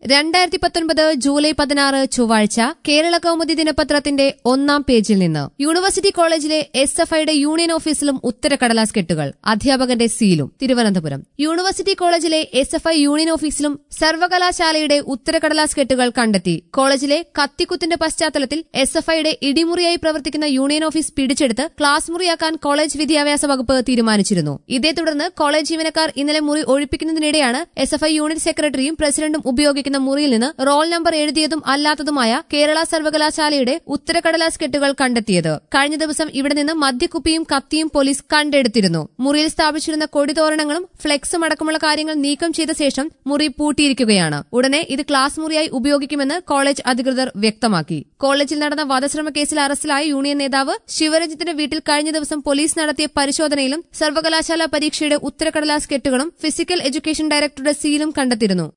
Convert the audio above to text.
രണ്ടായിരത്തി പത്തൊൻപത് ജൂലൈ പതിനാറ് ചൊവ്വാഴ്ച കേരള കൗമുദി ദിനപത്രത്തിന്റെ ഒന്നാം പേജിൽ നിന്ന് യൂണിവേഴ്സിറ്റി കോളേജിലെ എസ് എഫ് ഐയുടെ യൂണിയൻ ഓഫീസിലും ഉത്തരക്കടലാസ് കെട്ടുകൾ അധ്യാപകന്റെ സീലും തിരുവനന്തപുരം യൂണിവേഴ്സിറ്റി കോളേജിലെ എസ് എഫ് ഐ യൂണിയൻ ഓഫീസിലും സർവകലാശാലയുടെ ഉത്തരക്കടലാസ് കെട്ടുകൾ കണ്ടെത്തി കോളേജിലെ കത്തിക്കുത്തിന്റെ പശ്ചാത്തലത്തിൽ എസ് എഫ് ഐയുടെ ഇടിമുറിയായി പ്രവർത്തിക്കുന്ന യൂണിയൻ ഓഫീസ് പിടിച്ചെടുത്ത് ക്ലാസ് മുറിയാക്കാൻ കോളേജ് വിദ്യാഭ്യാസ വകുപ്പ് തീരുമാനിച്ചിരുന്നു ഇതേ തുടർന്ന് കോളേജ് ജീവനക്കാർ ഇന്നലെ മുറി ഒഴിപ്പിക്കുന്നതിനിടെയാണ് എസ് എഫ് ഐ യൂണിറ്റ് സെക്രട്ടറിയും പ്രസിഡന്റും ഉപയോഗിക്കുന്ന മുറിയിൽ നിന്ന് റോൾ നമ്പർ എഴുതിയതും അല്ലാത്തതുമായ കേരള സർവകലാശാലയുടെ ഉത്തരക്കടലാസ് കെട്ടുകൾ കണ്ടെത്തിയത് കഴിഞ്ഞ ദിവസം ഇവിടെ നിന്ന് മദ്യക്കുപ്പിയും കത്തിയും പോലീസ് കണ്ടെടുത്തിരുന്നു മുറിയിൽ സ്ഥാപിച്ചിരുന്ന കൊടിതോരണങ്ങളും ഫ്ലെക്സും അടക്കമുള്ള കാര്യങ്ങൾ നീക്കം ചെയ്ത ശേഷം മുറി പൂട്ടിയിരിക്കുകയാണ് ഉടനെ ഇത് ക്ലാസ് മുറിയായി ഉപയോഗിക്കുമെന്ന് കോളേജ് അധികൃതർ വ്യക്തമാക്കി കോളേജിൽ നടന്ന വധശ്രമ കേസിൽ അറസ്റ്റിലായ യൂണിയൻ നേതാവ് ശിവരഞ്ജിത്തിന്റെ വീട്ടിൽ കഴിഞ്ഞ ദിവസം പോലീസ് നടത്തിയ പരിശോധനയിലും സർവകലാശാല പരീക്ഷയുടെ ഉത്തരക്കടലാസ് കെട്ടുകളും ഫിസിക്കൽ എഡ്യൂക്കേഷൻ ഡയറക്ടറുടെ സീലും കണ്ടെത്തിയിരുന്നു